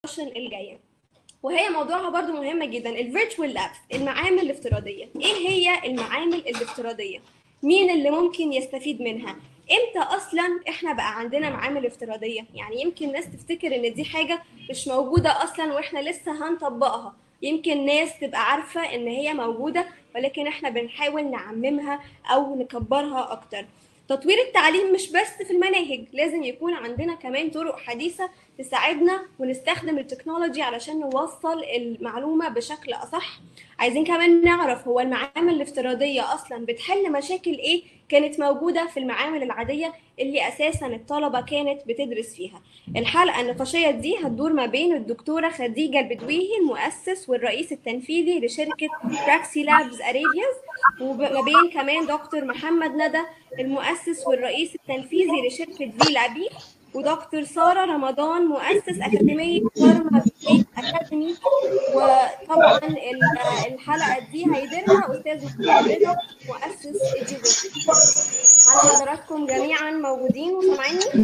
الجايه وهي موضوعها برضو مهمه جدا الفيرتشوال لابس المعامل الافتراضيه ايه هي المعامل الافتراضيه مين اللي ممكن يستفيد منها امتى اصلا احنا بقى عندنا معامل افتراضيه يعني يمكن ناس تفتكر ان دي حاجه مش موجوده اصلا واحنا لسه هنطبقها يمكن ناس تبقى عارفه ان هي موجوده ولكن احنا بنحاول نعممها او نكبرها اكتر تطوير التعليم مش بس في المناهج لازم يكون عندنا كمان طرق حديثة تساعدنا ونستخدم التكنولوجي علشان نوصل المعلومة بشكل أصح عايزين كمان نعرف هو المعامل الافتراضية أصلا بتحل مشاكل إيه كانت موجودة في المعامل العادية اللي أساسا الطلبة كانت بتدرس فيها الحلقة النقاشية دي هتدور ما بين الدكتورة خديجة البدويهي المؤسس والرئيس التنفيذي لشركة براكسي لابز أريبياز وما بين كمان دكتور محمد ندى المؤسس والرئيس التنفيذي لشركة فيلا بي ودكتور سارة رمضان مؤسس أكاديمية فارما أكاديمي وطبعا الحلقة دي هيديرها أستاذ محمد رضا مؤسس الجيزة هل حضراتكم جميعا موجودين وسامعيني؟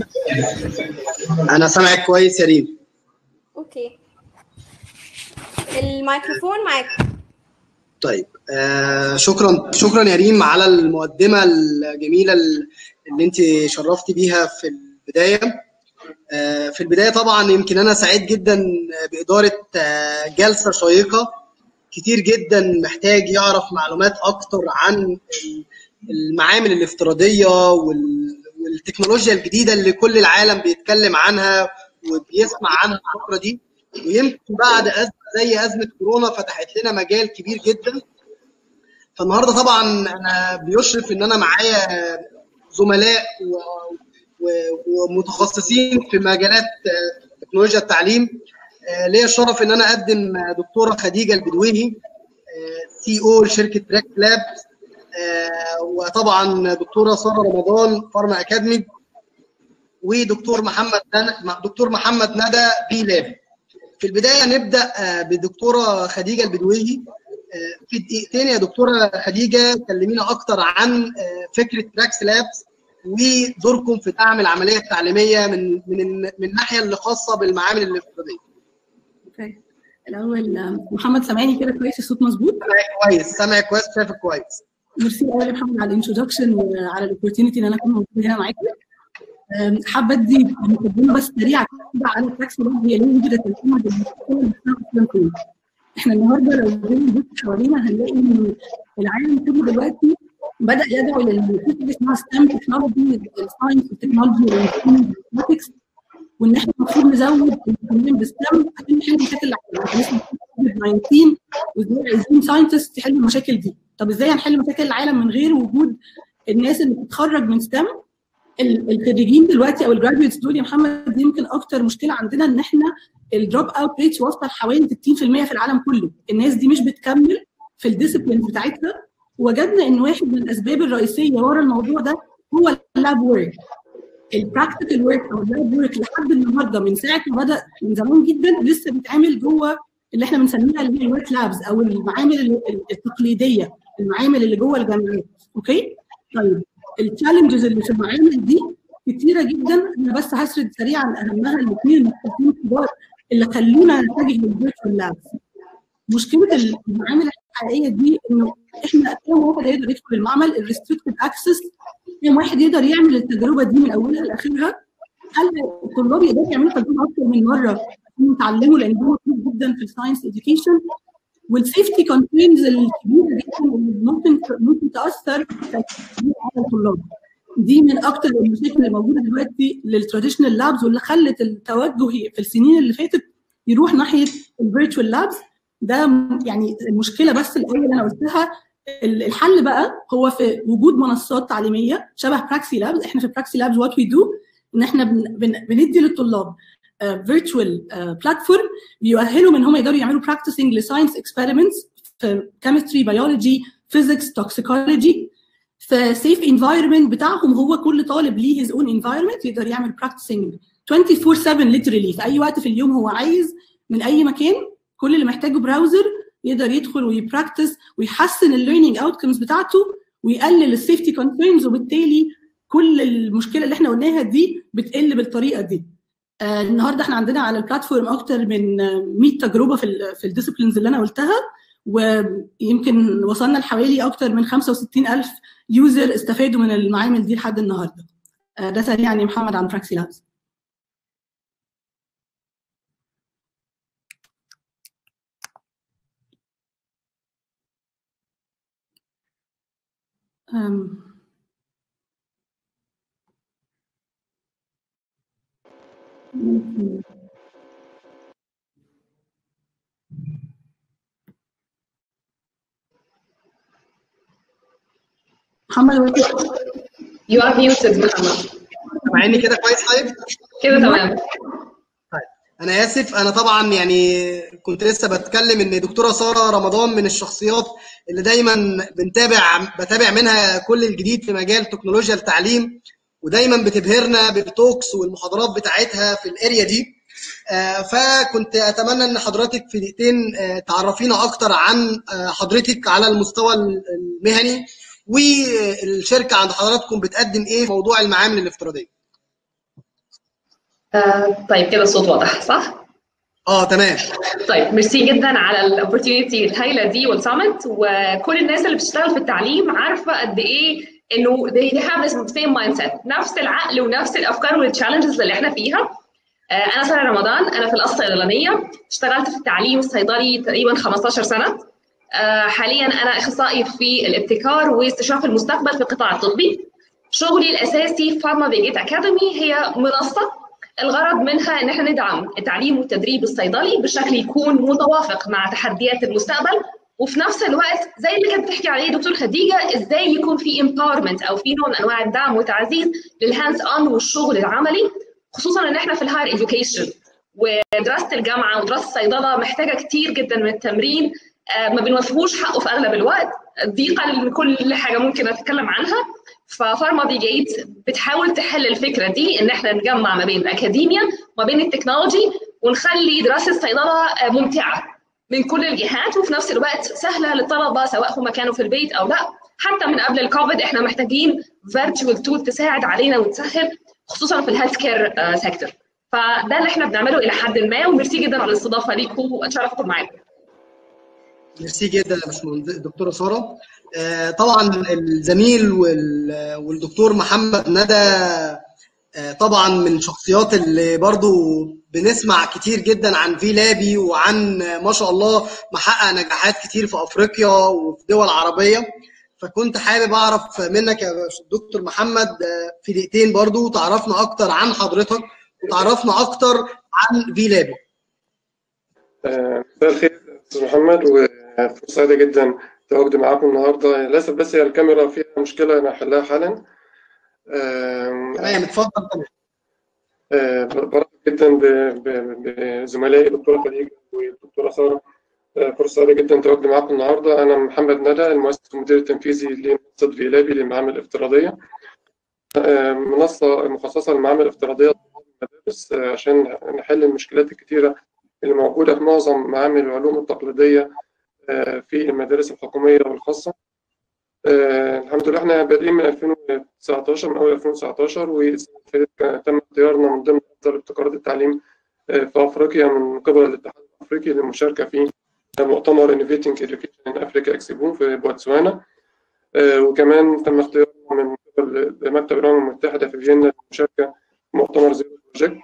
انا سامعك كويس يا ريم أوكي الميكروفون معاك طيب آه شكرا شكرا يا ريم على المقدمه الجميله اللي انت شرفتي بيها في البدايه آه في البدايه طبعا يمكن انا سعيد جدا باداره آه جلسه شيقه كتير جدا محتاج يعرف معلومات اكتر عن المعامل الافتراضيه والتكنولوجيا الجديده اللي كل العالم بيتكلم عنها وبيسمع عنها الفتره دي ويمكن بعد ازمه زي ازمه كورونا فتحت لنا مجال كبير جدا فالنهارده طبعا انا بيشرف ان انا معايا زملاء و... و... ومتخصصين في مجالات تكنولوجيا التعليم ليا الشرف ان انا اقدم دكتوره خديجه البدويهي سي او لشركه تراك لاب وطبعا دكتوره ساره رمضان فارما اكاديمي ودكتور محمد دكتور محمد ندى بي لاب في البدايه نبدا بدكتوره خديجه البدويهي في دقيقتين يا دكتوره خديجه كلمينا اكتر عن فكره تراكس لابس ودوركم في دعم العمليه التعليميه من من من الناحيه اللي خاصه بالمعامل الافتراضيه. اوكي الاول محمد سامعني كده كويس الصوت مظبوط؟ سامعك كويس سامعك كويس شايفك كويس. ميرسي قوي يا محمد على الانترودكشن وعلى الاوبورتيونيتي ان انا اكون موجود هنا معاكم. حابه ادي مقدمه بس سريعه كده على التاكس لاب هي ليه وجدت الحكومه دي احنا النهارده لو جينا نبص حوالينا هنلاقي ان العالم كله دلوقتي بدا يدعو للفكره اسمها ستام تكنولوجي الساينس والتكنولوجي والماثماتكس وان احنا المفروض نزود التعليم بالستام عشان نحل مشاكل العالم اسمه كوفيد 19 وازاي عايزين ساينتست يحلوا المشاكل دي طب ازاي هنحل مشاكل العالم من غير وجود الناس اللي بتتخرج من ستام الخريجين دلوقتي او الجراديويتس دول يا محمد يمكن اكتر مشكله عندنا ان احنا الدروب اوت ريتس واصله لحوالي 60% في العالم كله الناس دي مش بتكمل في الديسيبلين بتاعتها وجدنا ان واحد من الاسباب الرئيسيه ورا الموضوع ده هو اللاب ورك البراكتيكال ورك او اللاب ورك لحد النهارده من ساعه ما بدا من زمان جدا لسه بيتعمل جوه اللي احنا بنسميها اللي هي الورك لابز او المعامل التقليديه المعامل اللي جوه الجامعات اوكي طيب التشالنجز اللي في المعامل دي كتيره جدا انا بس هسرد سريعا اهمها الاثنين المختلفين الكبار اللي خلونا نتجه للفيرتشوال لابس مشكله المعامل الحقيقيه دي انه احنا كم واحد يقدر يدخل المعمل الريستريكتد اكسس كم واحد يقدر يعمل التجربه دي من اولها لاخرها هل الطلاب يقدروا يعملوا تجربه اكثر من مره عشان يتعلموا لان ده مطلوب جدا في الساينس اديوكيشن والسيفتي كونسيرنز الكبيره جدا اللي ممكن ممكن تاثر على الطلاب دي من اكتر المشاكل اللي موجوده دلوقتي للتراديشنال لابز واللي خلت التوجه في السنين اللي فاتت يروح ناحيه الفيرتشوال لابز ده يعني المشكله بس الاول اللي انا قلتها الحل بقى هو في وجود منصات تعليميه شبه براكسي لابز احنا في براكسي لابز وات وي دو ان احنا بن بندي للطلاب فيرتشوال بلاتفورم بيؤهلهم ان هم يقدروا يعملوا براكتسنج لساينس اكسبيرمنتس في كيمستري بيولوجي فيزيكس توكسيكولوجي في سيف انفايرمنت بتاعهم هو كل طالب ليه هيز اون انفايرمنت يقدر يعمل براكتسنج 24 7 ليترلي في اي وقت في اليوم هو عايز من اي مكان كل اللي محتاجه براوزر يقدر يدخل ويبراكتس ويحسن الليرنينج اوتكمز بتاعته ويقلل السيفتي كونسيرنز وبالتالي كل المشكله اللي احنا قلناها دي بتقل بالطريقه دي آه، النهارده احنا عندنا على البلاتفورم اكتر من 100 تجربه في ال في الديسيبلينز اللي انا قلتها ويمكن وصلنا لحوالي اكتر من 65000 يوزر استفادوا من المعامل دي لحد النهارده آه، ده سريعا يا محمد عن براكسي لابس أم. محمد وانت You are muted محمد سامعني كده كويس طيب؟ كده تمام انا اسف انا طبعا يعني كنت لسه بتكلم ان دكتوره ساره رمضان من الشخصيات اللي دايما بنتابع بتابع منها كل الجديد في مجال تكنولوجيا التعليم ودايما بتبهرنا بالتوكس والمحاضرات بتاعتها في الاريا دي آه، فكنت اتمنى ان حضرتك في دقيقتين آه، تعرفينا اكتر عن آه، حضرتك على المستوى المهني والشركه عند حضراتكم بتقدم ايه في موضوع المعامل الافتراضيه آه طيب كده الصوت واضح صح؟ اه تمام طيب ميرسي جدا على الاوبورتيونيتي الهايله دي والسامت وكل الناس اللي بتشتغل في التعليم عارفه قد ايه انه they they have the same mindset نفس العقل ونفس الافكار والتشالنجز اللي احنا فيها آه انا ساره رمضان انا في الصيدلانيه اشتغلت في التعليم الصيدلي تقريبا 15 سنه آه حاليا انا اخصائي في الابتكار واستشراف المستقبل في القطاع الطبي شغلي الاساسي فارما فيجيت اكاديمي هي منصه الغرض منها ان احنا ندعم التعليم والتدريب الصيدلي بشكل يكون متوافق مع تحديات المستقبل وفي نفس الوقت زي اللي كانت بتحكي عليه دكتور خديجه ازاي يكون في امباورمنت او في نوع من انواع الدعم والتعزيز للهاندز اون والشغل العملي خصوصا ان احنا في الهاير اديوكيشن ودراسه الجامعه ودراسه الصيدله محتاجه كتير جدا من التمرين ما بنوفيهوش حقه في اغلب الوقت ضيقا لكل حاجه ممكن اتكلم عنها ففارما دي جيت بتحاول تحل الفكره دي ان احنا نجمع ما بين الاكاديميا وما بين التكنولوجي ونخلي دراسه الصيدله ممتعه من كل الجهات وفي نفس الوقت سهله للطلبه سواء هم كانوا في البيت او لا حتى من قبل الكوفيد احنا محتاجين فيرتشوال تول تساعد علينا وتسهل خصوصا في الهيلث كير سيكتور فده اللي احنا بنعمله الى حد ما وميرسي جدا على الاستضافه ليكم واتشرف اكون معاكم ميرسي جدا يا باشمهندس دكتوره ساره آه، طبعا الزميل وال- والدكتور محمد ندى آه، طبعا من الشخصيات اللي برضو بنسمع كتير جدا عن في لابي وعن آه، ما شاء الله محقق نجاحات كتير في افريقيا وفي دول عربيه فكنت حابب اعرف منك يا دكتور محمد آه، في دقيقتين برضو تعرفنا اكتر عن حضرتك وتعرفنا اكتر عن في لابي آه، مساء الخير استاذ محمد وفرصه سعيده جدا تواجدي معاكم النهارده للاسف بس هي الكاميرا فيها مشكله انا هحلها حالا آم، تمام اتفضل تمام آه، برحب جدا ب- ب- بزملائي الدكتوره خديجه والدكتوره ساره آه، فرصه سعيده جدا تواجدي معاكم النهارده انا محمد ندى المؤسس والمدير التنفيذي لمنصه فيلابي للمعامل الافتراضيه آه، منصه مخصصه للمعامل الافتراضيه المدارس آه، عشان نحل المشكلات الكتيره اللي موجوده في معظم معامل العلوم التقليديه آه، في المدارس الحكوميه والخاصه آه، الحمد لله احنا بادئين من 2019 من اول 2019 والسنة اللي فاتت تم اختيارنا من ضمن افضل ابتكارات التعليم آه، في افريقيا من قبل الاتحاد الافريقي للمشاركه في مؤتمر Innovating Education in Africa اكسبو في بوتسوانا آه، وكمان تم اختيارنا من قبل مكتب الامم المتحده في فيينا للمشاركه في مؤتمر زيرو بروجكت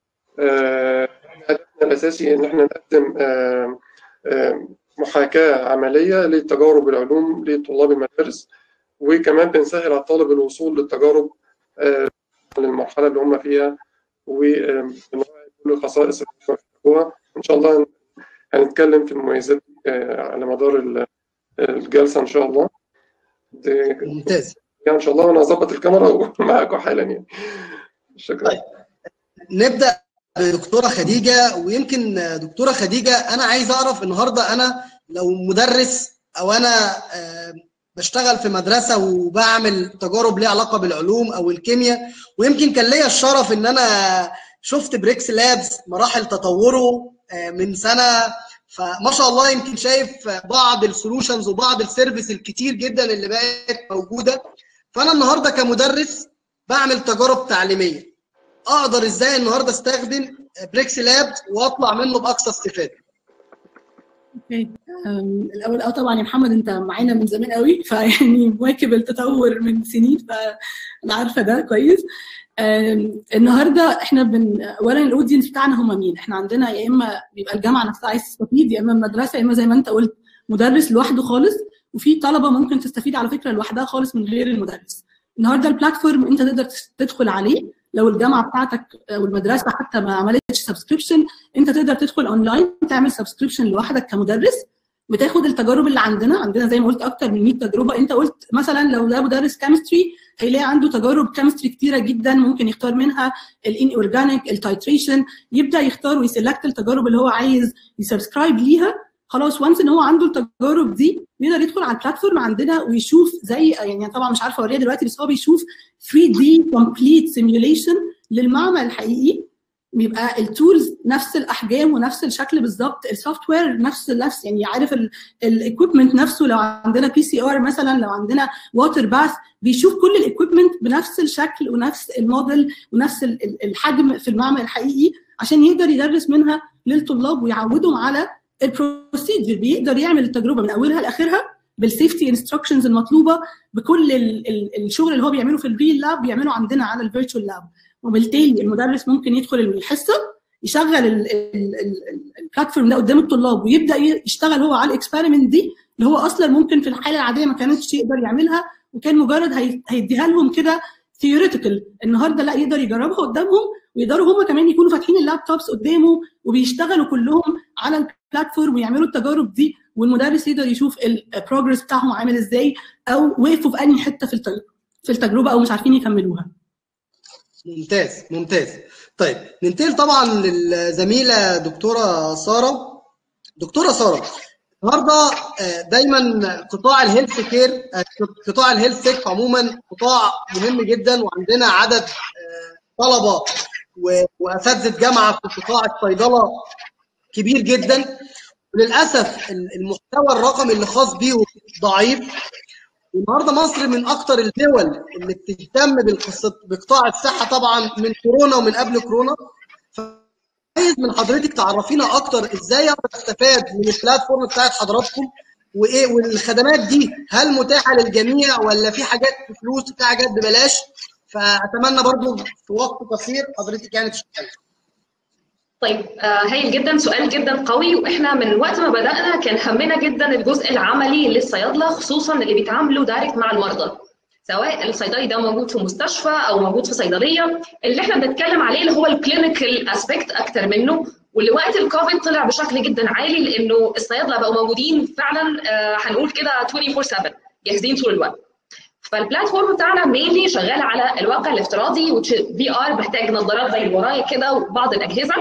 آه، هدفنا الاساسي ان احنا نقدم آه، آه، محاكاه عمليه لتجارب العلوم لطلاب المدارس وكمان بنسهل على الطالب الوصول للتجارب آه، للمرحله اللي هم فيها وبنراعي كل الخصائص اللي بيحتاجوها ان شاء الله هنتكلم في المميزات آه، على مدار ال- الجلسه ان شاء الله دي- ممتاز يعني ان شاء الله وانا اظبط الكاميرا ومعاكم حالا يعني شكرا طيب. نبدا بدكتوره خديجه ويمكن دكتوره خديجه انا عايز اعرف النهارده انا لو مدرس او انا آه، بشتغل في مدرسه وبعمل تجارب ليها علاقه بالعلوم او الكيمياء ويمكن كان ليا الشرف ان انا شفت بريكس لابس مراحل تطوره آه، من سنه فما شاء الله يمكن شايف بعض السولوشنز وبعض السيرفيس الكتير جدا اللي بقت موجوده فانا النهارده كمدرس بعمل تجارب تعليميه اقدر ازاي النهارده استخدم بريكس لاب واطلع منه باقصى استفاده اوكي أم، الاول اه طبعا يا محمد انت معانا من زمان قوي فيعني مواكب التطور من سنين فانا عارفه ده كويس أم، النهارده احنا بن اولا الاودينس بتاعنا هم مين؟ احنا عندنا يا اما بيبقى الجامعه نفسها عايز تستفيد يا اما المدرسه يا اما زي ما انت قلت مدرس لوحده خالص وفي طلبه ممكن تستفيد على فكره لوحدها خالص من غير المدرس. النهارده البلاتفورم انت تقدر تدخل عليه لو الجامعه بتاعتك او المدرسه حتى ما عملتش سبسكريبشن انت تقدر تدخل اونلاين تعمل سبسكريبشن لوحدك كمدرس بتاخد التجارب اللي عندنا عندنا زي ما قلت اكتر من 100 تجربه انت قلت مثلا لو ده مدرس كيمستري هيلاقي عنده تجارب كيمستري كتيره جدا ممكن يختار منها الان اورجانيك التايتريشن يبدا يختار ويسلكت التجارب اللي هو عايز يسبسكرايب ليها خلاص وانس ان هو عنده التجارب دي يقدر يدخل على البلاتفورم عندنا ويشوف زي يعني أنا طبعا مش عارفه اوريها دلوقتي بس هو بيشوف 3 دي كومبليت سيميوليشن للمعمل الحقيقي بيبقى التولز نفس الاحجام ونفس الشكل بالظبط السوفت وير نفس نفس يعني عارف الايكويبمنت نفسه لو عندنا بي سي ار مثلا لو عندنا ووتر باث بيشوف كل الايكويبمنت بنفس الشكل ونفس الموديل ونفس ال- ال- الحجم في المعمل الحقيقي عشان يقدر يدرس منها للطلاب ويعودهم على البروسيجر بيقدر يعمل التجربه من اولها لاخرها بالسيفتي انستراكشنز المطلوبه بكل ال- ال- الشغل اللي هو بيعمله في الريل لاب بيعمله عندنا على الفيرتشوال لاب وبالتالي المدرس ممكن يدخل الحصه يشغل البلاتفورم ده قدام الطلاب ويبدا ي- يشتغل هو على الاكسبيرمنت دي اللي هو اصلا ممكن في الحاله العاديه ما كانتش يقدر يعملها وكان مجرد هي- هيديها لهم كده ثيوريتيكال النهارده لا يقدر يجربها قدامهم ويقدروا هم كمان يكونوا فاتحين اللابتوبس قدامه وبيشتغلوا كلهم على البلاتفورم ويعملوا التجارب دي والمدرس يقدر يشوف البروجرس بتاعهم عامل ازاي او وقفوا في انهي حته في التج- في التجربه او مش عارفين يكملوها ممتاز ممتاز طيب ننتقل طبعا للزميله دكتوره ساره دكتوره ساره النهارده آه، دايما قطاع الهيلث كير آه، قطاع الهيلث تك عموما قطاع مهم جدا وعندنا عدد آه، طلبه و- واساتذه جامعه في قطاع الصيدله كبير جدا وللاسف ال- المحتوى الرقمي اللي خاص بيه ضعيف النهارده مصر من اكتر الدول اللي بتهتم بالقصه بقطاع الصحه طبعا من كورونا ومن قبل كورونا عايز من حضرتك تعرفينا اكتر ازاي اقدر استفاد من البلاتفورم بتاعت حضراتكم وايه والخدمات دي هل متاحه للجميع ولا في حاجات بفلوس وفي حاجات ببلاش فاتمنى برضو في وقت قصير حضرتك يعني تشتغلي طيب آه هايل جدا سؤال جدا قوي واحنا من وقت ما بدانا كان همنا جدا الجزء العملي للصيادله خصوصا اللي بيتعاملوا دايركت مع المرضى سواء الصيدلي ده موجود في مستشفى او موجود في صيدليه اللي احنا بنتكلم عليه اللي هو الكلينيكال اسبيكت اكتر منه واللي وقت الكوفيد طلع بشكل جدا عالي لانه الصيادله بقوا موجودين فعلا آه هنقول كده 24 7 جاهزين طول الوقت فالبلاتفورم بتاعنا مينلي شغال على الواقع الافتراضي في ار محتاج نظارات زي اللي ورايا كده وبعض الاجهزه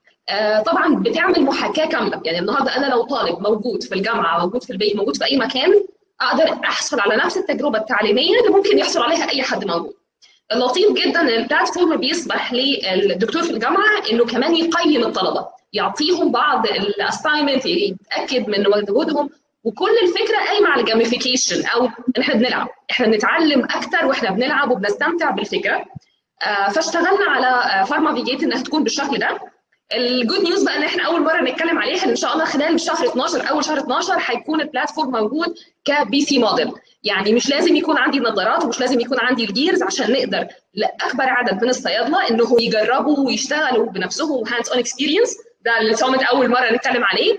آه طبعا بتعمل محاكاه كامله يعني النهارده انا لو طالب موجود في الجامعه موجود في البيت موجود في اي مكان اقدر احصل على نفس التجربه التعليميه اللي ممكن يحصل عليها اي حد موجود اللطيف جدا ان البلاتفورم بيسمح للدكتور في الجامعه انه كمان يقيم الطلبه يعطيهم بعض الاساينمنت يتاكد من وجودهم وكل الفكره قايمه على الجاميفيكيشن او ان احنا بنلعب احنا بنتعلم اكتر واحنا بنلعب وبنستمتع بالفكره آه فاشتغلنا على فارما فيجيت انها تكون بالشكل ده الجود نيوز بقى ان احنا اول مره نتكلم عليها ان شاء الله خلال شهر 12 اول شهر 12 هيكون البلاتفورم موجود كبي سي موديل يعني مش لازم يكون عندي نظارات ومش لازم يكون عندي الجيرز عشان نقدر لاكبر عدد من الصيادله انه يجربوا ويشتغلوا بنفسهم هاندز اون اكسبيرينس ده اللي صامت اول مره نتكلم عليه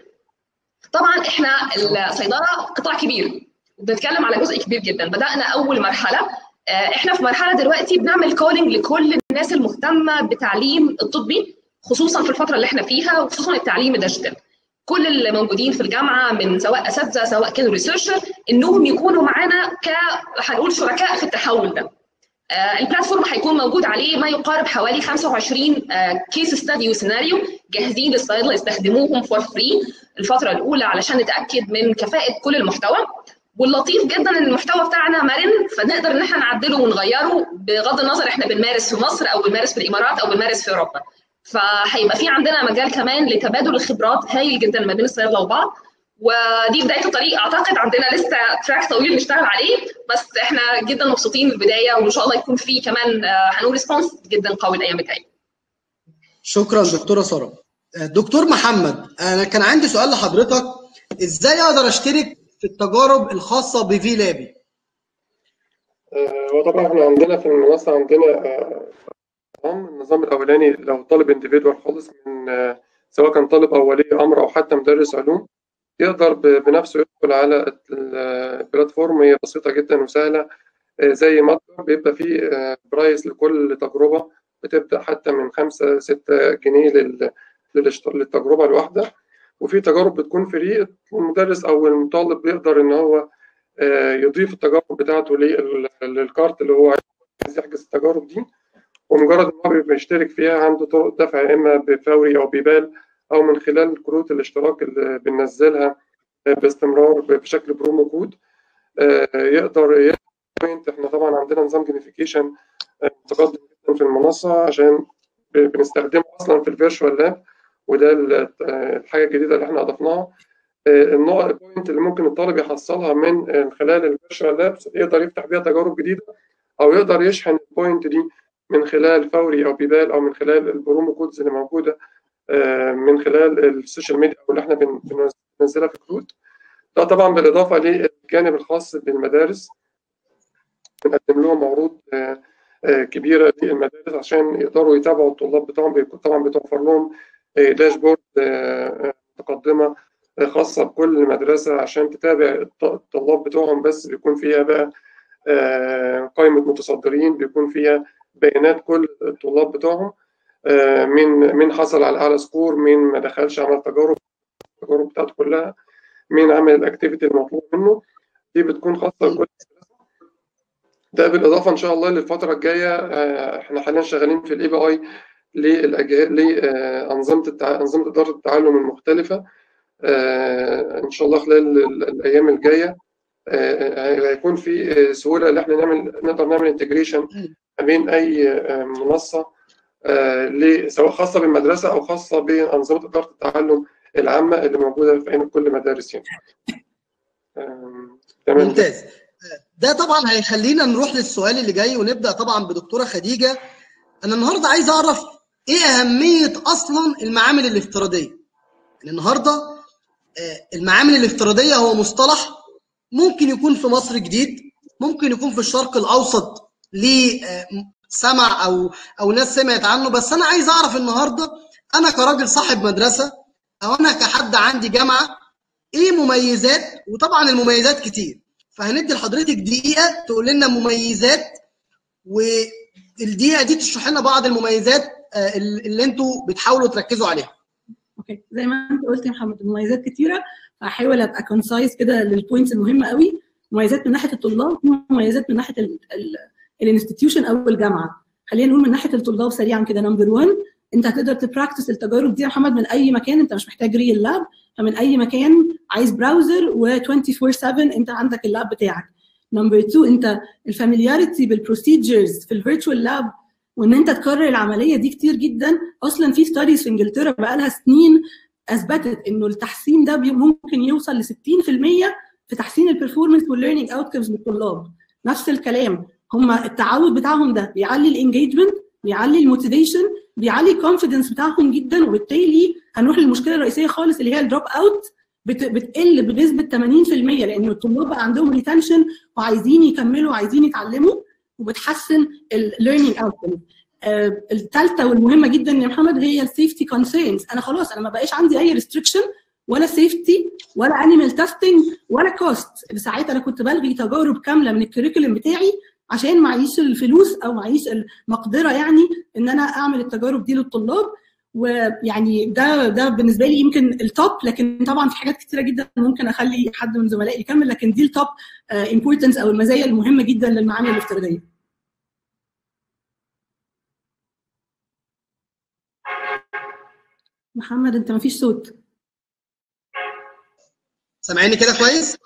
طبعا احنا الصيدله قطاع كبير بنتكلم على جزء كبير جدا بدانا اول مرحله احنا في مرحله دلوقتي بنعمل كولينج لكل الناس المهتمه بتعليم الطبي خصوصا في الفتره اللي احنا فيها وخصوصا التعليم الديجيتال كل اللي موجودين في الجامعه من سواء اساتذه سواء كانوا ريسيرشر انهم يكونوا معانا ك هنقول شركاء في التحول ده آه البلاتفورم هيكون موجود عليه ما يقارب حوالي 25 كيس ستادي وسيناريو جاهزين للصيادله يستخدموهم فور فري الفتره الاولى علشان نتاكد من كفاءه كل المحتوى واللطيف جدا ان المحتوى بتاعنا مرن فنقدر ان احنا نعدله ونغيره بغض النظر احنا بنمارس في مصر او بنمارس في الامارات او بنمارس في اوروبا فهيبقى في عندنا مجال كمان لتبادل الخبرات هايل جدا ما بين الصيادله وبعض ودي بدايه الطريق اعتقد عندنا لسه تراك طويل نشتغل عليه بس احنا جدا مبسوطين من البدايه وان شاء الله يكون في كمان هنقول ريسبونس جدا قوي الايام الجايه شكرا دكتوره ساره دكتور محمد انا كان عندي سؤال لحضرتك ازاي اقدر اشترك في التجارب الخاصه بفي لابي هو طبعا احنا عندنا في المنصه عندنا نظام النظام الاولاني لو طالب انديفيدوال خالص من سواء كان طالب او ولي امر او حتى مدرس علوم يقدر بنفسه يدخل على البلاتفورم هي بسيطه جدا وسهله زي متجر بيبقى فيه برايس لكل تجربه بتبدا حتى من 5 6 جنيه للتجربه الواحده وفي تجارب بتكون فري المدرس او الطالب بيقدر ان هو يضيف التجارب بتاعته للكارت اللي هو عايز يحجز التجارب دي ومجرد ان هو بيشترك فيها عنده طرق دفع يا اما بفوري او ببال او من خلال كروت الاشتراك اللي بننزلها باستمرار بشكل برومو كود يقدر بوينت احنا طبعا عندنا نظام جيميفيكيشن متقدم جدا في المنصه عشان بنستخدمه اصلا في الفيرشوال لاب وده الحاجه الجديده اللي احنا اضفناها النقط البوينت اللي ممكن الطالب يحصلها من خلال الفيرشوال لاب يقدر يفتح بيها تجارب جديده او يقدر يشحن البوينت دي من خلال فوري او بيبال او من خلال البرومو كودز اللي موجوده من خلال السوشيال ميديا او اللي احنا بننزلها في كروت ده طبعا بالاضافه للجانب الخاص بالمدارس بنقدم لهم عروض كبيره للمدارس عشان يقدروا يتابعوا الطلاب بتوعهم طبعا بتوفر لهم داشبورد متقدمه خاصه بكل مدرسه عشان تتابع الطلاب بتوعهم بس بيكون فيها بقى قائمه متصدرين بيكون فيها بيانات كل الطلاب بتوعهم مين مين حصل على اعلى سكور مين ما دخلش عمل تجارب التجارب بتاعته كلها مين عمل الاكتيفيتي المطلوب منه دي بتكون خاصه بكل ده بالاضافه ان شاء الله للفتره الجايه احنا حاليا شغالين في الاي بي اي لانظمه التع... انظمه اداره التعلم المختلفه ان شاء الله خلال الايام الجايه هيكون في سهوله ان احنا نعمل نقدر نعمل انتجريشن ما بين اي منصه سواء خاصه بالمدرسه او خاصه بانظمه اداره التعلم العامه اللي موجوده في كل مدارس يعني. تمام ممتاز ده طبعا هيخلينا نروح للسؤال اللي جاي ونبدا طبعا بدكتوره خديجه انا النهارده عايز اعرف ايه اهميه اصلا المعامل الافتراضيه يعني النهارده المعامل الافتراضيه هو مصطلح ممكن يكون في مصر جديد ممكن يكون في الشرق الاوسط ليه سمع او او ناس سمعت عنه بس انا عايز اعرف النهارده انا كراجل صاحب مدرسه او انا كحد عندي جامعه ايه مميزات وطبعا المميزات كتير فهندي لحضرتك دقيقه تقول لنا مميزات والدقيقه دي تشرح لنا بعض المميزات اللي انتوا بتحاولوا تركزوا عليها اوكي زي ما انت قلت يا محمد المميزات كتيره هحاول ابقى كونسايز كده للبوينتس المهمه قوي مميزات من ناحيه الطلاب ومميزات من ناحيه الانستتيوشن او الجامعه خلينا نقول من ناحيه الطلاب سريعا كده نمبر 1 انت هتقدر تبراكتس التجارب دي يا محمد من اي مكان انت مش محتاج ريل لاب فمن اي مكان عايز براوزر و24 7 انت عندك اللاب بتاعك نمبر 2 انت الفاميلياريتي بالبروسيجرز في الفيرتشوال لاب وان انت تكرر العمليه دي كتير جدا اصلا في ستاديز في انجلترا بقى لها سنين اثبتت انه التحسين ده ممكن يوصل ل 60% في تحسين البرفورمانس والليرنينج اوتكمز للطلاب نفس الكلام هم التعود بتاعهم ده بيعلي الانجيجمنت بيعلي الموتيفيشن بيعلي الكونفدنس بتاعهم جدا وبالتالي هنروح للمشكله الرئيسيه خالص اللي هي الدروب اوت بتقل بنسبه 80% لان الطلاب بقى عندهم ريتنشن وعايزين يكملوا وعايزين يتعلموا وبتحسن الليرنينج اوتكم الثالثه والمهمه جدا يا محمد هي السيفتي كونسيرنز انا خلاص انا ما بقاش عندي اي ريستريكشن ولا سيفتي ولا انيمال تيستنج ولا كوست ساعتها انا كنت بلغي تجارب كامله من الكريكولم بتاعي عشان معيش الفلوس او معيش المقدره يعني ان انا اعمل التجارب دي للطلاب ويعني ده ده بالنسبه لي يمكن التوب لكن طبعا في حاجات كتيره جدا ممكن اخلي حد من زملائي يكمل لكن دي التوب امبورتنس او المزايا المهمه جدا للمعامل الافتراضيه. محمد انت ما فيش صوت. سامعيني كده كويس؟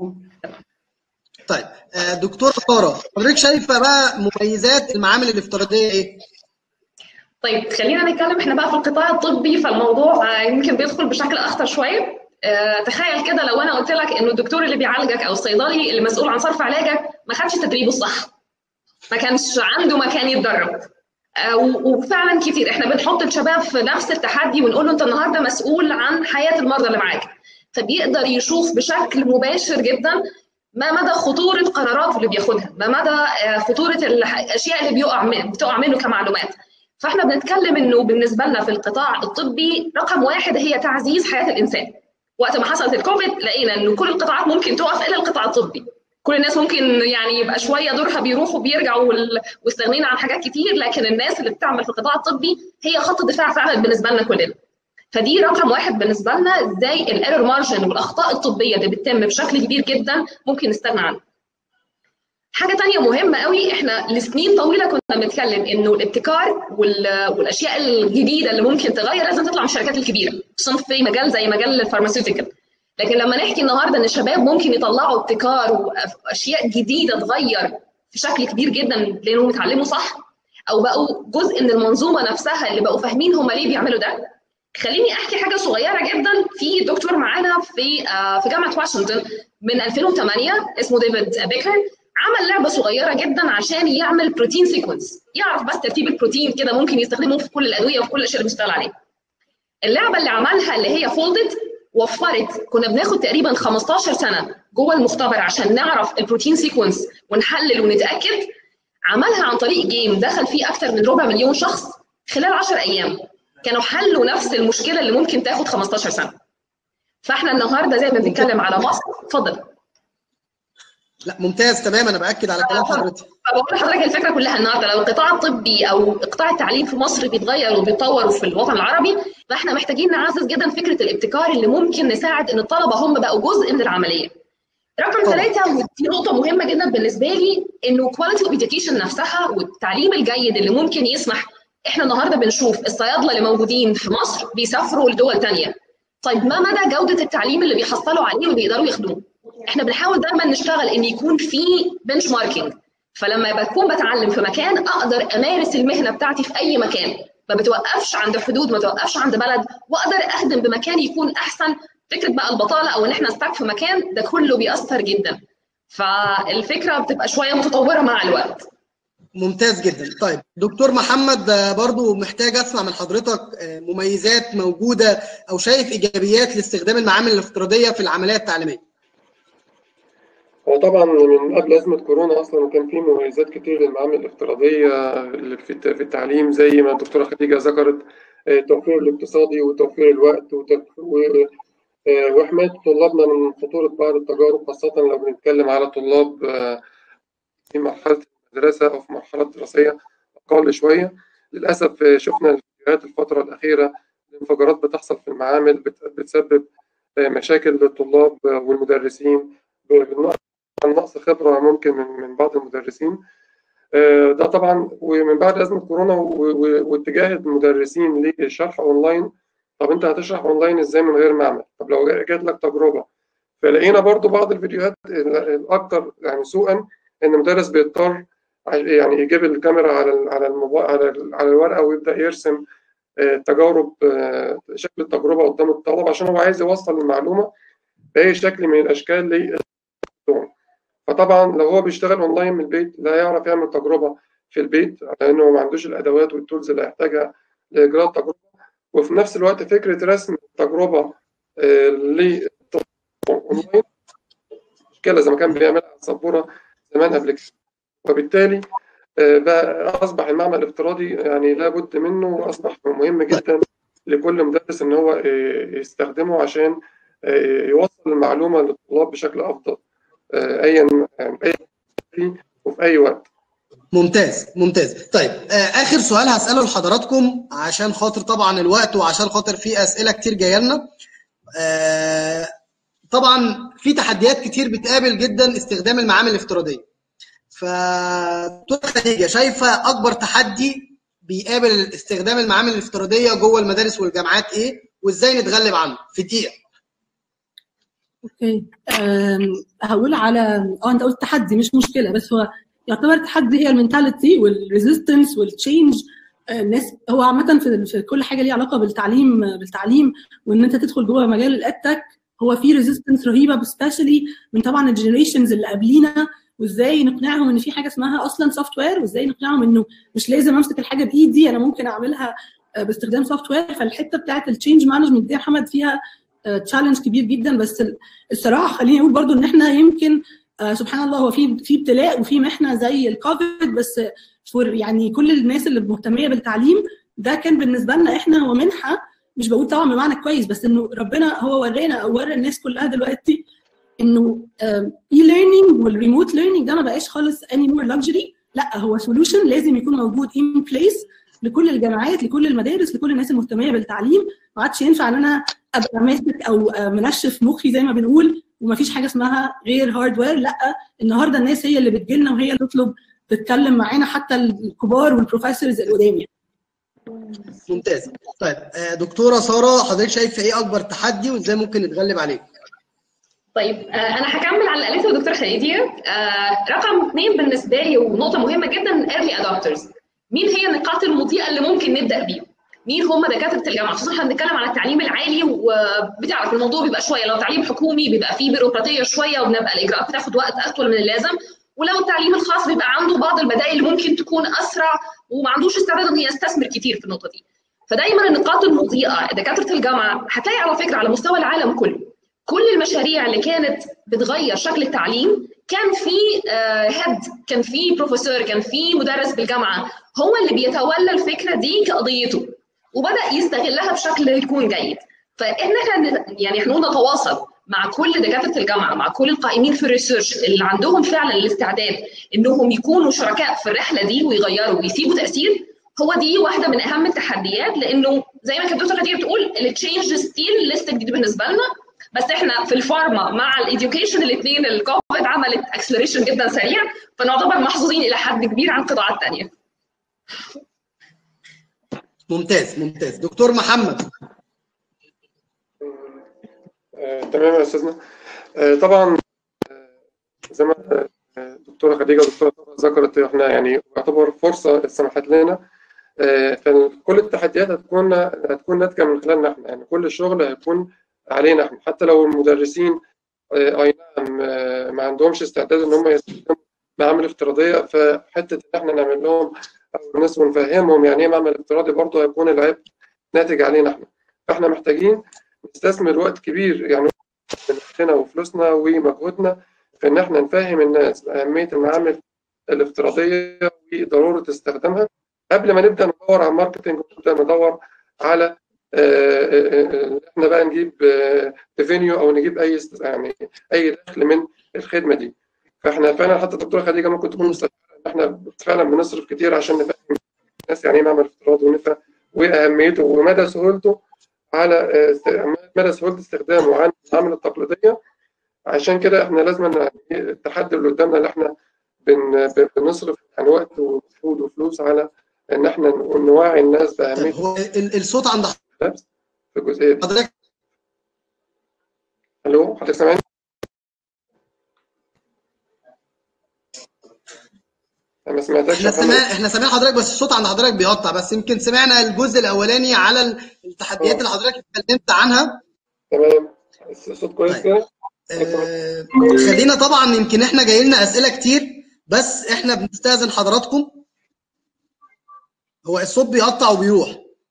طيب دكتوره ساره حضرتك شايفه بقى مميزات المعامل الافتراضيه ايه؟ طيب خلينا نتكلم احنا بقى في القطاع الطبي فالموضوع يمكن بيدخل بشكل اخطر شويه اه تخيل كده لو انا قلت لك انه الدكتور اللي بيعالجك او الصيدلي اللي مسؤول عن صرف علاجك ما خدش تدريبه الصح ما كانش عنده مكان يتدرب آه، و- وفعلا كتير احنا بنحط الشباب في نفس التحدي ونقول له انت النهارده مسؤول عن حياه المرضى اللي معاك فبيقدر يشوف بشكل مباشر جدا ما مدى خطوره قراراته اللي بياخدها ما مدى آه، خطوره الح- الاشياء اللي بيقع من- بتقع منه كمعلومات فاحنا بنتكلم انه بالنسبه لنا في القطاع الطبي رقم واحد هي تعزيز حياه الانسان وقت ما حصلت الكوفيد لقينا انه كل القطاعات ممكن تقف الا القطاع الطبي كل الناس ممكن يعني يبقى شويه دورها بيروح وبيرجع وال- واستغنينا عن حاجات كتير لكن الناس اللي بتعمل في القطاع الطبي هي خط الدفاع فعلا بالنسبه لنا كلنا فدي رقم واحد بالنسبه لنا ازاي الايرور مارجن والاخطاء الطبيه اللي بتتم بشكل كبير جدا ممكن نستغنى عنها حاجه تانية مهمه قوي احنا لسنين طويله كنا بنتكلم انه الابتكار وال- والاشياء الجديده اللي ممكن تغير لازم تطلع من الشركات الكبيره خصوصا في مجال زي مجال الفارماسيوتيكال لكن لما نحكي النهارده ان الشباب ممكن يطلعوا ابتكار واشياء جديده تغير في شكل كبير جدا لانهم اتعلموا صح او بقوا جزء من المنظومه نفسها اللي بقوا فاهمين هم ليه بيعملوا ده خليني احكي حاجه صغيره جدا في دكتور معانا في آه، في جامعه واشنطن من 2008 اسمه ديفيد بيكر عمل لعبه صغيره جدا عشان يعمل بروتين سيكونس يعرف بس ترتيب البروتين كده ممكن يستخدمه في كل الادويه وفي كل الاشياء اللي بنشتغل عليها اللعبه اللي عملها اللي هي فولدد وفرت كنا بناخد تقريبا 15 سنه جوه المختبر عشان نعرف البروتين سيكونس ونحلل ونتاكد عملها عن طريق جيم دخل فيه اكثر من ربع مليون شخص خلال 10 ايام كانوا حلوا نفس المشكله اللي ممكن تاخد 15 سنه فاحنا النهارده زي ما بنتكلم على مصر اتفضل لا ممتاز تمام انا باكد على كلام حضرتك فبقول لحضرتك الفكره كلها النهارده لو القطاع الطبي او قطاع التعليم في مصر بيتغير وبيتطور في الوطن العربي فاحنا محتاجين نعزز جدا فكره الابتكار اللي ممكن نساعد ان الطلبه هم بقوا جزء من العمليه. رقم طبعا. ثلاثه ودي نقطه مهمه جدا بالنسبه لي انه كواليتي اوف education نفسها والتعليم الجيد اللي ممكن يسمح احنا النهارده بنشوف الصيادله اللي موجودين في مصر بيسافروا لدول ثانيه. طيب ما مدى جوده التعليم اللي بيحصلوا عليه وبيقدروا ياخدوه؟ احنا بنحاول دايما نشتغل ان يكون في بنش ماركينج فلما بكون بتعلم في مكان اقدر امارس المهنه بتاعتي في اي مكان ما بتوقفش عند حدود ما بتوقفش عند بلد واقدر اخدم بمكان يكون احسن فكره بقى البطاله او ان احنا نستك في مكان ده كله بيأثر جدا فالفكره بتبقى شويه متطوره مع الوقت ممتاز جدا طيب دكتور محمد آه، برضو محتاج اسمع من حضرتك آه، مميزات موجوده او شايف ايجابيات لاستخدام المعامل الافتراضيه في العمليه التعليميه هو طبعا من قبل أزمة كورونا أصلا كان في مميزات كتير للمعامل الافتراضية اللي في الت- في التعليم زي ما الدكتورة خديجة ذكرت آه، التوفير الاقتصادي وتوفير الوقت وتف- و- آه، وحماية طلابنا من خطورة بعض التجارب خاصة لو بنتكلم على طلاب آه، في مرحلة المدرسة أو في مرحلة دراسية أقل شوية للأسف آه، شفنا الفيديوهات الفترة الأخيرة الانفجارات بتحصل في المعامل بت- بتسبب آه، مشاكل للطلاب آه، والمدرسين بالنقص عن نقص خبرة ممكن من من بعض المدرسين آه، ده طبعا ومن بعد أزمة كورونا و- و- واتجاه المدرسين للشرح أونلاين طب أنت هتشرح أونلاين إزاي من غير معمل؟ طب لو جات لك تجربة فلقينا برضو بعض الفيديوهات ال- الأكثر يعني سوءا إن المدرس بيضطر ع- يعني يجيب الكاميرا على ال- على الموبايل على ال- على الورقة ويبدأ يرسم آه، تجارب آه، شكل التجربة قدام الطلبة عشان هو عايز يوصل المعلومة بأي شكل من الأشكال للطلاب. فطبعا لو هو بيشتغل اونلاين من البيت لا يعرف يعمل تجربه في البيت لانه ما عندوش الادوات والتولز اللي هيحتاجها لاجراء التجربه وفي نفس الوقت فكره رسم التجربه آه، للطلاب اونلاين مشكله زي ما كان بيعملها على السبوره زمان قبل كده وبالتالي آه، بقى اصبح المعمل الافتراضي يعني لابد منه واصبح مهم جدا لكل مدرس ان هو آه، يستخدمه عشان آه، يوصل المعلومه للطلاب بشكل افضل آه، ايا يعني اي فيه وفي اي وقت ممتاز ممتاز طيب آه اخر سؤال هساله لحضراتكم عشان خاطر طبعا الوقت وعشان خاطر في اسئله كتير جايه لنا آه طبعا في تحديات كتير بتقابل جدا استخدام المعامل الافتراضيه فدكتور خديجه شايفه اكبر تحدي بيقابل استخدام المعامل الافتراضيه جوه المدارس والجامعات ايه وازاي نتغلب عنه في دقيقه اوكي أم، هقول على اه انت قلت تحدي مش مشكله بس هو يعتبر تحدي هي المينتاليتي والريزيستنس والتشينج الناس هو عامه في في كل حاجه ليها علاقه بالتعليم بالتعليم وان انت تدخل جوه مجال الادتك هو في ريزيستنس رهيبه سبيشالي من طبعا الجنريشنز اللي قبلينا وازاي نقنعهم ان في حاجه اسمها اصلا سوفت وير وازاي نقنعهم انه مش لازم امسك الحاجه بايدي انا ممكن اعملها باستخدام سوفت وير فالحته بتاعت التشينج مانجمنت دي يا محمد فيها تشالنج كبير جدا بس الصراحه خليني اقول برضو ان احنا يمكن سبحان الله هو في في ابتلاء وفي محنه زي الكوفيد بس فور يعني كل الناس اللي مهتميه بالتعليم ده كان بالنسبه لنا احنا هو منحه مش بقول طبعا بمعنى كويس بس انه ربنا هو ورانا او ورى الناس كلها دلوقتي انه اي ليرنينج والريموت ليرنينج ده ما بقاش خالص اني مور لكجري لا هو سولوشن لازم يكون موجود ان بليس لكل الجامعات لكل المدارس لكل الناس المهتميه بالتعليم ما عادش ينفع ان انا ابقى ماسك او منشف مخي زي ما بنقول ومفيش حاجه اسمها غير هاردوير لا النهارده الناس هي اللي بتجيلنا وهي اللي تطلب تتكلم معانا حتى الكبار والبروفيسورز القدام يعني ممتاز طيب دكتوره ساره حضرتك شايفه ايه اكبر تحدي وازاي ممكن نتغلب عليه طيب انا هكمل على اللي قالته الدكتوره خديجه رقم اثنين بالنسبه لي ونقطه مهمه جدا early adopters مين هي النقاط المضيئه اللي ممكن نبدا بيهم مين هم دكاتره الجامعه خصوصا احنا بنتكلم على التعليم العالي وبتعرف الموضوع بيبقى شويه لو تعليم حكومي بيبقى فيه بيروقراطيه شويه وبنبقى الاجراءات بتاخد وقت اطول من اللازم ولو التعليم الخاص بيبقى عنده بعض البدائل اللي ممكن تكون اسرع وما عندوش استعداد انه يستثمر كتير في النقطه دي فدايما النقاط المضيئه دكاتره الجامعه هتلاقي على فكره على مستوى العالم كله كل المشاريع اللي كانت بتغير شكل التعليم كان في هيد كان في بروفيسور كان في مدرس بالجامعه هو اللي بيتولى الفكره دي كقضيته وبدا يستغلها بشكل يكون جيد فاحنا كان يعني احنا نتواصل مع كل دكاتره الجامعه مع كل القائمين في الريسيرش اللي عندهم فعلا الاستعداد انهم يكونوا شركاء في الرحله دي ويغيروا ويسيبوا تاثير هو دي واحده من اهم التحديات لانه زي ما كانت الدكتوره خديجه بتقول التشينج ستيل لسه جديد بالنسبه لنا بس احنا في الفارما مع الايديوكيشن الاثنين الكوفيد عملت اكسلريشن جدا سريع فنعتبر محظوظين الى حد كبير عن قطاعات ثانيه. ممتاز ممتاز دكتور محمد آه، تمام يا استاذنا آه، طبعا آه، زي ما الدكتوره خديجه والدكتوره ذكرت احنا يعني يعتبر فرصه سمحت لنا فكل التحديات هتكون هتكون ناتجه من خلالنا احنا يعني كل الشغل هيكون علينا احنا حتى لو المدرسين اي نعم ما عندهمش استعداد ان هم يستخدموا معامل افتراضيه فحته ان احنا نعمل لهم او الناس ونفهمهم يعني ايه معمل افتراضي برضه هيكون العيب ناتج علينا احنا فاحنا محتاجين نستثمر وقت كبير يعني من وقتنا وفلوسنا ومجهودنا في ان احنا نفهم الناس اهميه المعامل الافتراضيه وضروره استخدامها قبل ما نبدا ندور على الماركتنج ونبدا ندور على احنا بقى نجيب ريفينيو او نجيب اي يعني اي دخل من الخدمه دي فاحنا فعلا حتى الدكتوره خديجه ممكن تكون مستشعره ان احنا فعلا بنصرف كتير عشان نفهم الناس يعني ايه معمل افتراضي ونفهم واهميته ومدى سهولته على مدى سهوله استخدامه عن العمل التقليديه عشان كده احنا لازم التحدي اللي قدامنا اللي احنا بن بنصرف يعني وقت ومجهود وفلوس على ان احنا نوعي الناس باهميه هو الصوت عند في الجزئيه دي حضرتك الو حضرتك سامعني؟ انا ما سمعتكش احنا سمع احنا سامعين حضرتك بس الصوت عند حضرتك بيقطع بس يمكن سمعنا الجزء الاولاني على التحديات اللي حضرتك اتكلمت عنها تمام الصوت كويس كده آه خلينا طبعا يمكن احنا جاي لنا اسئله كتير بس احنا بنستاذن حضراتكم هو الصوت بيقطع وبيروح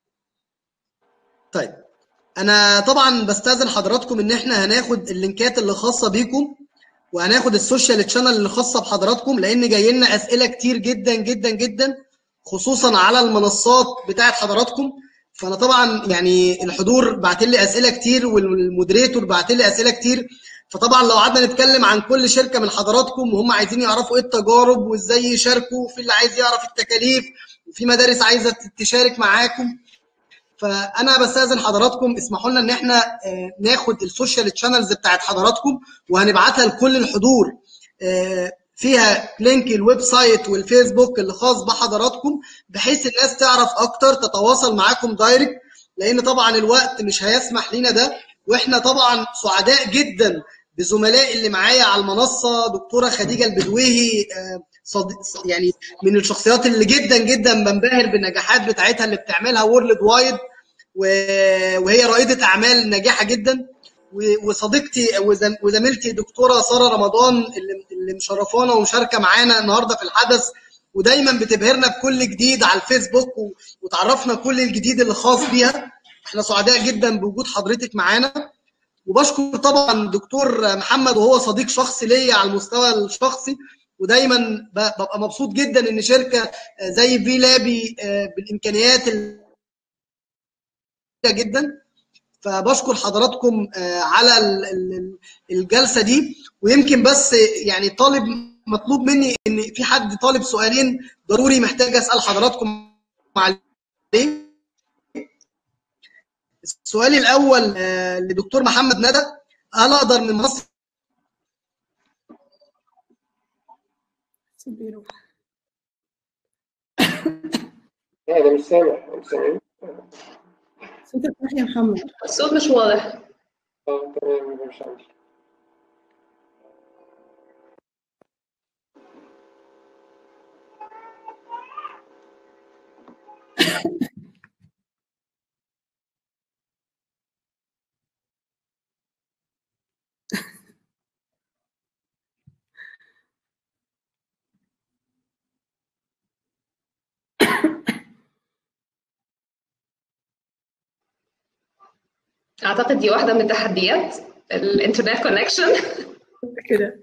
طيب انا طبعا بستاذن حضراتكم ان احنا هناخد اللينكات اللي خاصه بيكم وهناخد السوشيال تشانل اللي خاصه بحضراتكم لان جاي لنا اسئله كتير جدا جدا جدا خصوصا على المنصات بتاعه حضراتكم فانا طبعا يعني الحضور بعت لي اسئله كتير والمودريتور بعت لي اسئله كتير فطبعا لو قعدنا نتكلم عن كل شركه من حضراتكم وهم عايزين يعرفوا ايه التجارب وازاي يشاركوا وفي اللي عايز يعرف التكاليف وفي مدارس عايزه تشارك معاكم فانا بستاذن حضراتكم اسمحوا لنا ان احنا ناخد السوشيال تشانلز بتاعت حضراتكم وهنبعتها لكل الحضور فيها لينك الويب سايت والفيسبوك اللي خاص بحضراتكم بحيث الناس تعرف اكتر تتواصل معاكم دايركت لان طبعا الوقت مش هيسمح لنا ده واحنا طبعا سعداء جدا بزملائي اللي معايا على المنصه دكتوره خديجه البدويهي صديق يعني من الشخصيات اللي جدا جدا بنبهر بالنجاحات بتاعتها اللي بتعملها وورلد وايد وهي رائده اعمال ناجحه جدا و- وصديقتي وزم- وزميلتي دكتوره ساره رمضان اللي اللي مشرفانا ومشاركه معانا النهارده في الحدث ودايما بتبهرنا بكل جديد على الفيسبوك و- وتعرفنا كل الجديد اللي خاص بيها احنا سعداء جدا بوجود حضرتك معانا وبشكر طبعا دكتور محمد وهو صديق شخصي ليا على المستوى الشخصي ودايما ب- ببقى مبسوط جدا ان شركه زي في لابي آه، بالامكانيات ال- جدا فبشكر حضراتكم آه، على ال- ال- الجلسه دي ويمكن بس يعني طالب مطلوب مني ان في حد طالب سؤالين ضروري محتاج اسال حضراتكم عليه السؤال الاول آه، لدكتور محمد ندى هل اقدر من مصر لا انا مش سامع مش سامعين صوتك راح يا محمد الصوت مش واضح اه تمام يبقى مش عندي اعتقد دي واحده من التحديات الانترنت كونكشن كده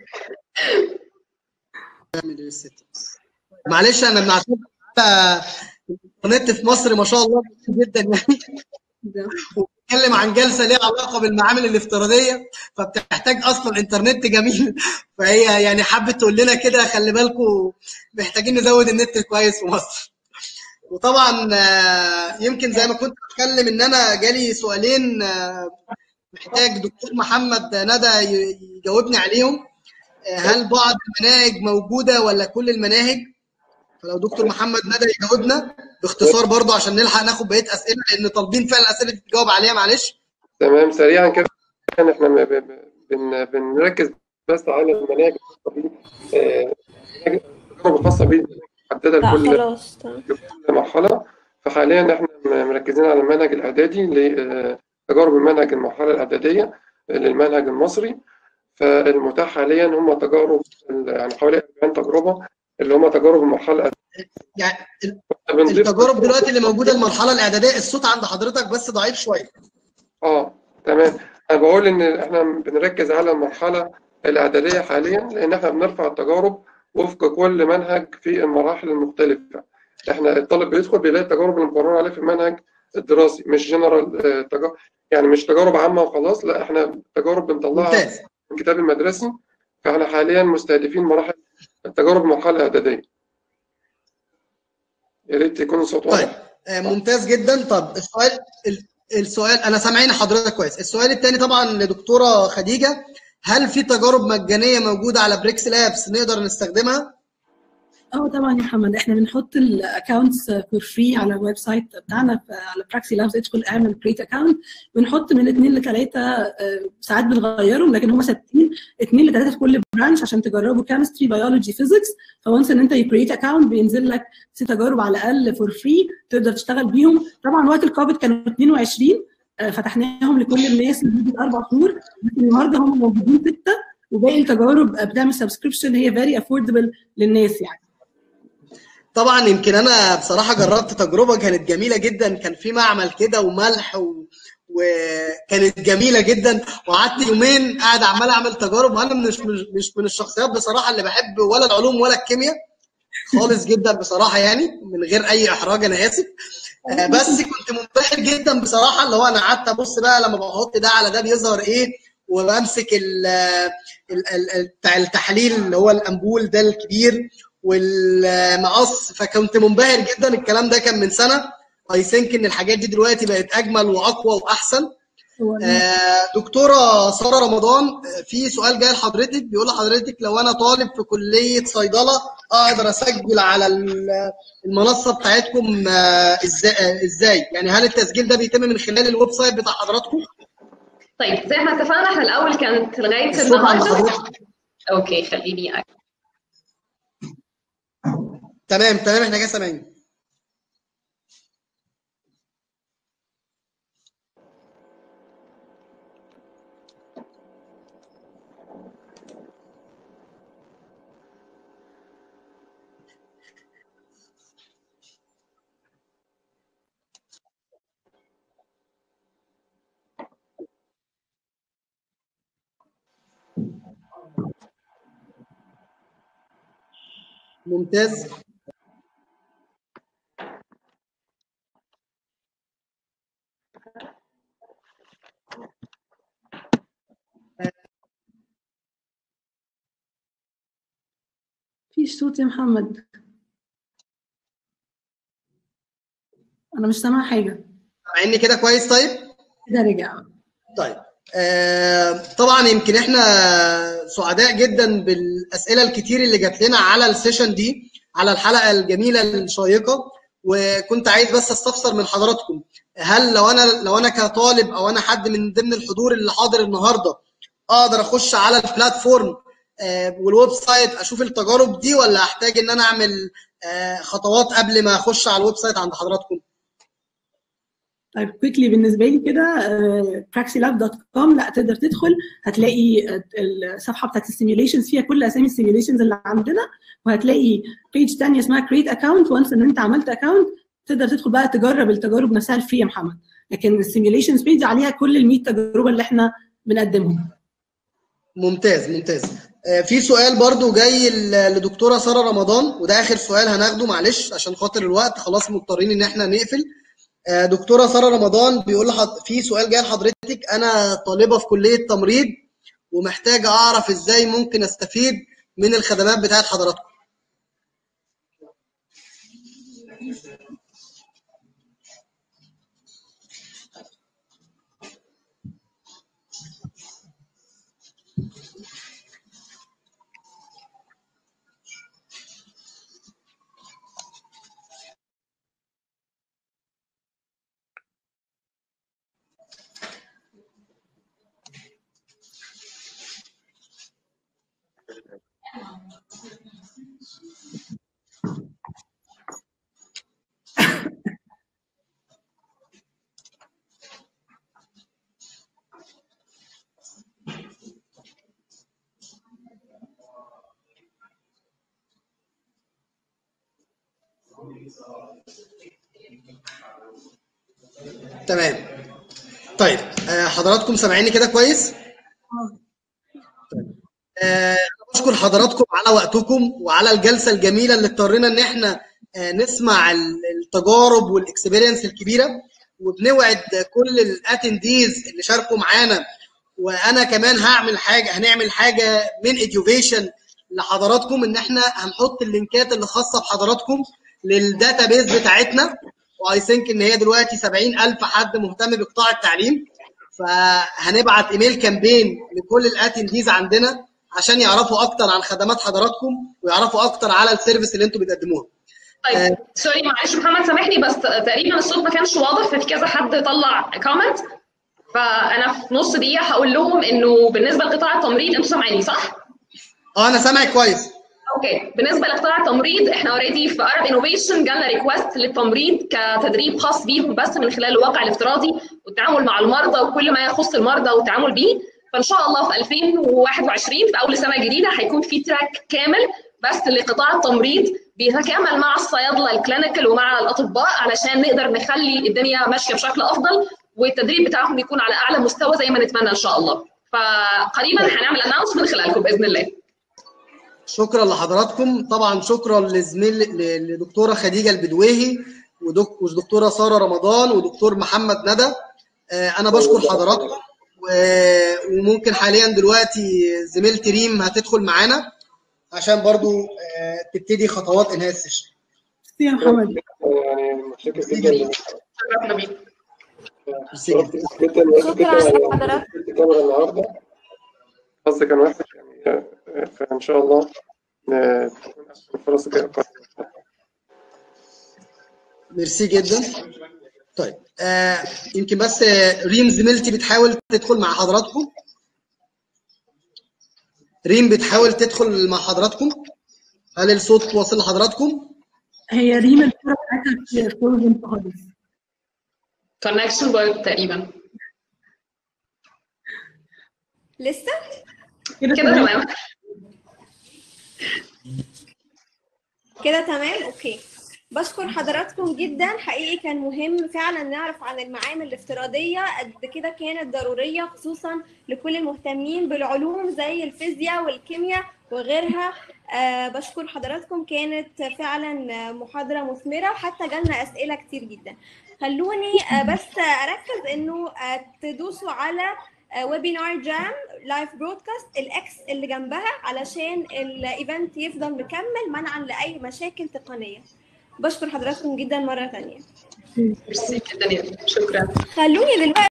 معلش انا بنعتبر على الانترنت في مصر ما شاء الله جميل جدا يعني ده. وبنتكلم عن جلسه ليها علاقه بالمعامل الافتراضيه فبتحتاج اصلا انترنت جميل فهي يعني حابه تقول لنا كده خلي بالكم محتاجين نزود النت كويس في مصر وطبعا آه، يمكن زي ما كنت بتكلم ان انا جالي سؤالين آه، محتاج دكتور محمد ندى ي- يجاوبني عليهم آه، هل بعض المناهج موجوده ولا كل المناهج فلو دكتور محمد ندى يجاوبنا باختصار برضه عشان نلحق ناخد بقيه اسئله لان طالبين فعلا الاسئله دي تجاوب عليها معلش تمام سريعا كده احنا ب- ب- بن بنركز بس على المناهج الخاصه بيه آه، التجارب الخاصه بيه محدده لا لكل خلاص تمام لكل مرحله فحاليا احنا م- مركزين على المنهج الاعدادي لتجارب المنهج المرحله الاعداديه للمنهج المصري فالمتاح حاليا هم تجارب يعني حوالي 40 تجربه اللي هم تجارب المرحله الاعداديه يعني ال- بنضيف التجارب دلوقتي اللي موجوده المرحله الاعداديه الصوت عند حضرتك بس ضعيف شويه اه تمام انا بقول ان احنا بنركز على المرحله الاعداديه حاليا لان احنا بنرفع التجارب وفق كل منهج في المراحل المختلفه احنا الطالب بيدخل بيلاقي التجارب اللي مقرر عليه في المنهج الدراسي مش جنرال تجارب يعني مش تجارب عامه وخلاص لا احنا تجارب بنطلعها ممتاز من الكتاب المدرسي فاحنا حاليا مستهدفين مراحل التجارب المرحله الاعداديه يا ريت يكون الصوت طيب واضح آه، ممتاز جدا طب السؤال ال- السؤال انا سامعين حضرتك كويس السؤال الثاني طبعا لدكتوره خديجه هل في تجارب مجانيه موجوده على بريكس لابس نقدر نستخدمها اه طبعا يا محمد احنا بنحط الاكونتس فور فري على الويب سايت بتاعنا في- على براكسي لابس ادخل اعمل كريت اكونت بنحط من اثنين لثلاثه ساعات بنغيرهم لكن هم ثابتين اثنين لثلاثه في كل برانش عشان تجربوا كيمستري بيولوجي فيزيكس فونس ان انت يكريت اكونت بينزل لك ست تجارب على الاقل فور فري تقدر تشتغل بيهم طبعا وقت الكوفيد كانوا 22 آه، فتحناهم لكل الناس لمده اربع شهور لكن النهارده هم موجودين سته وباقي التجارب آه، بتعمل سبسكريبشن هي فيري افوردبل للناس يعني طبعا يمكن انا بصراحه جربت تجربه كانت جميله جدا كان في معمل كده وملح و... وكانت جميله جدا وقعدت يومين قاعد عمال اعمل تجارب وانا مش مش مش من الشخصيات بصراحه اللي بحب ولا العلوم ولا الكيمياء خالص جدا بصراحه يعني من غير اي احراج انا اسف آه، بس كنت منبهر جدا بصراحه اللي هو انا قعدت ابص بقى لما بحط ده على ده بيظهر ايه وبمسك ال ال- ال- ال- بتاع التحليل اللي هو الامبول ده الكبير والمقص فكنت منبهر جدا الكلام ده كان من سنه اي ثينك ان الحاجات دي دلوقتي بقت اجمل واقوى واحسن هو آه، دكتوره ساره رمضان آه، في سؤال جاي لحضرتك بيقول لحضرتك لو انا طالب في كليه صيدله اقدر اسجل على ال- المنصه بتاعتكم آه، ازاي آه، ازاي يعني هل التسجيل ده بيتم من خلال الويب سايت بتاع حضراتكم طيب زي ما اتفقنا احنا الاول كانت لغايه الصوت عند النهارده حضرتك اوكي خليني أ- تمام تمام احنا كده سامعين ممتاز مفيش صوت يا محمد انا مش سامعه حاجه سامعني كده كويس طيب كده رجع طيب آه طبعا يمكن احنا سعداء جدا بالاسئله الكتير اللي جات لنا على السيشن دي على الحلقه الجميله الشيقه وكنت عايز بس استفسر من حضراتكم هل لو انا لو انا كطالب او انا حد من ضمن الحضور اللي حاضر النهارده اقدر اخش على البلاتفورم آه والويب سايت اشوف التجارب دي ولا احتاج ان انا اعمل آه خطوات قبل ما اخش على الويب سايت عند حضراتكم؟ طيب كويكلي بالنسبه لي كده praxilab.com لا تقدر تدخل هتلاقي الصفحه بتاعت السيميوليشنز فيها كل اسامي السيميوليشنز اللي عندنا وهتلاقي بيج ثانيه اسمها كريت اكونت وانس ان انت عملت اكونت تقدر تدخل بقى تجرب التجارب نفسها الفري يا محمد لكن السيميوليشنز بيج عليها كل ال 100 تجربه اللي احنا بنقدمهم ممتاز ممتاز في سؤال برضو جاي لدكتوره ساره رمضان وده اخر سؤال هناخده معلش عشان خاطر الوقت خلاص مضطرين ان احنا نقفل دكتوره ساره رمضان بيقول لحض... في سؤال جاي لحضرتك انا طالبه في كليه تمريض ومحتاجه اعرف ازاي ممكن استفيد من الخدمات بتاعت حضراتكم تمام طيب حضراتكم سامعيني كده كويس؟ أه بشكر حضراتكم على وقتكم وعلى الجلسه الجميله اللي اضطرينا ان احنا نسمع التجارب والاكسبيرينس الكبيره وبنوعد كل الاتنديز اللي شاركوا معانا وانا كمان هعمل حاجه هنعمل حاجه من اديوفيشن لحضراتكم ان احنا هنحط اللينكات اللي خاصه بحضراتكم للداتا بيز بتاعتنا واي ثينك ان هي دلوقتي 70000 حد مهتم بقطاع التعليم فهنبعت ايميل كامبين لكل الاتنديز عندنا عشان يعرفوا اكتر عن خدمات حضراتكم ويعرفوا اكتر على السيرفيس اللي انتم بتقدموها طيب آه. سوري معلش محمد سامحني بس تقريبا الصوت ما كانش واضح ففي كذا حد طلع كومنت فانا في نص دقيقه هقول لهم انه بالنسبه لقطاع التمريض انتوا سامعيني صح؟ اه انا سامعك كويس اوكي بالنسبه لقطاع التمريض احنا اوريدي في ارب انوفيشن جالنا ريكوست للتمريض كتدريب خاص بيهم بس من خلال الواقع الافتراضي والتعامل مع المرضى وكل ما يخص المرضى والتعامل بيه فان شاء الله في 2021 في اول سنه جديده هيكون في تراك كامل بس لقطاع التمريض بيتكامل مع الصيادله الكلينيكال ومع الاطباء علشان نقدر نخلي الدنيا ماشيه بشكل افضل والتدريب بتاعهم يكون على اعلى مستوى زي ما نتمنى ان شاء الله فقريبا هنعمل اناونس من خلالكم باذن الله شكرا لحضراتكم طبعا شكرا لزميل لدكتوره خديجه البدويهي ودكتوره ساره رمضان ودكتور محمد ندى انا بشكر حضراتكم وممكن حاليا دلوقتي زميلتي ريم هتدخل معانا عشان برضو تبتدي خطوات انهاء السيشن يا محمد يعني متشكر جدا شكرا بيك جدا شكرا لحضرتك الكاميرا النهارده حظي كان وحش يعني فان شاء الله تكون احسن الفرص الجايه ميرسي جدا طيب آه يمكن بس ريم زميلتي بتحاول تدخل مع حضراتكم ريم بتحاول تدخل مع حضراتكم هل الصوت واصل لحضراتكم؟ هي ريم الفرق بتاعتها في فورجن خالص كونكشن ورك تقريبا لسه كده كده تمام كده تمام اوكي بشكر حضراتكم جدا حقيقي كان مهم فعلا نعرف عن المعامل الافتراضية قد كده كانت ضرورية خصوصا لكل المهتمين بالعلوم زي الفيزياء والكيمياء وغيرها آه بشكر حضراتكم كانت فعلا محاضرة مثمرة وحتى جالنا أسئلة كتير جدا خلوني آه بس أركز إنه آه تدوسوا على ويبينار جام لايف برودكاست الاكس اللي جنبها علشان الايفنت يفضل مكمل منعا لاي مشاكل تقنيه بشكر حضراتكم جدا مره ثانيه ميرسي جدا يا شكرا خلوني دلوقتي